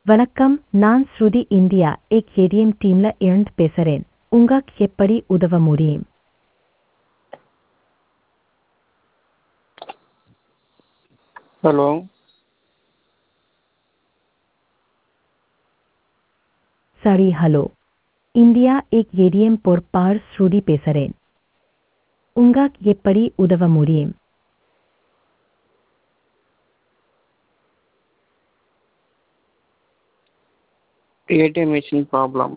வணக்கம் நான் ஸ்ருதி India egg ATM டீம்ல இருந்து பேசுறேன் உங்களுக்கு எப்படி உதவ முடியும் ஹலோ சரி ஹலோ இந்தியா எக் ஏடிஎம் பொறுப்பாளர் ஸ்ருதி பேசுறேன் உங்களுக்கு எப்படி உதவ முடியும் ஏடிஎம் மிஷின் ப்ராப்ளம்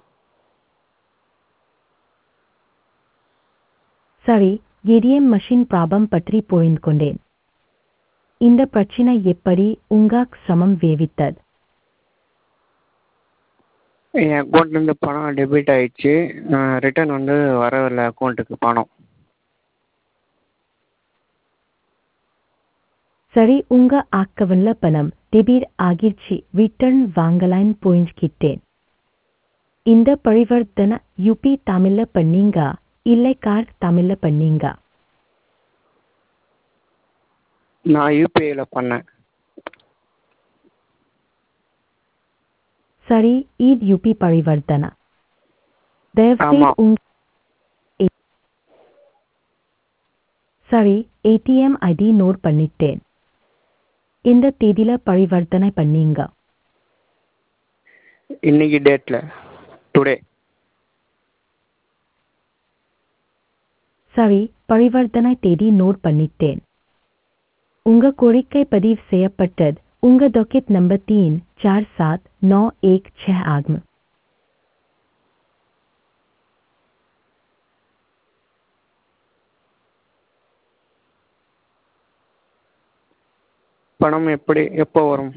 சரி ஏடிஎம் மெஷின் ப்ராப்ளம் பற்றி புரிந்து கொண்டேன் இந்த பிரச்சனை எப்படி உங்களுக்கு சிரமம் வேவித்தது என் அக்கௌண்ட்லேருந்து பணம் டெபிட் ஆயிடுச்சு ரிட்டர்ன் வந்து வரவில்லை அக்கௌண்ட்டுக்கு பணம் சரி உங்க அக்கவுண்ட்ல பணம் டெபிட் ஆகிருச்சு ரிட்டர்ன் வாங்கலான்னு புரிஞ்சுக்கிட்டேன் இந்த பரிவர்த்தனை யூபி தமிழ்ல பண்ணீங்க இல்லை கார்டு தமிழ்ல பண்ணீங்க நான் யூபிஐயில் பண்ணேன் சரி இது யூபி பரிவர்த்தனை தயவுசெய்து ஆமா. உங்க ஏ- சரி ஏடிஎம் ஐடி நோட் பண்ணிட்டேன் இந்த தேதியில பரிவர்த்தனை பண்ணீங்க இன்னைக்கு டேட்டில் டுடே சரி பரிவர்த்தனை தேதி நோட் பண்ணிட்டேன் உங்க கோரிக்கை பதிவு செய்யப்பட்டது உங்க டொக்கெட் நம்பர் तीन चार सात नौ एक छह आगम பணம் எப்படி எப்போ வரும்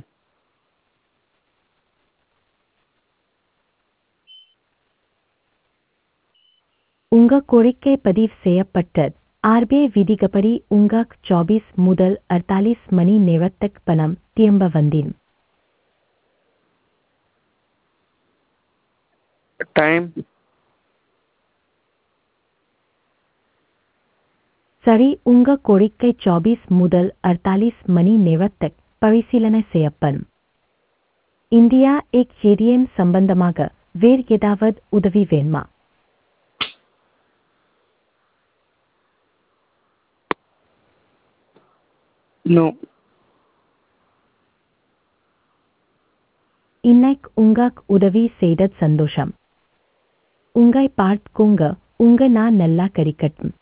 உங்க கோரிக்கை பதிவு செய்யப்பட்டது ஆர்பிஐ விதிக்கப்படி உங்களுக்கு चौबीस முதல் அறுபத்தாலிஸ் மணி நேரத்துக்கு பணம் திரும்ப வந்தீன் டைம் சரி உங்க கோரிக்கை 24 முதல் அறுபத்தாலிஸ் மணி நேரத்துக்கு பரிசீலனை செய்யப்படும் இந்தியா எக் ஏடிஎம் சம்பந்தமாக வேறு ஏதாவது உதவி வேணுமா நோ இன்னைக்கு உங்களுக்கு உதவி செய்தது சந்தோஷம் உங்களை பார்த்துக்கோங்க உங்க நான் நல்லா கறிக்கட்டும்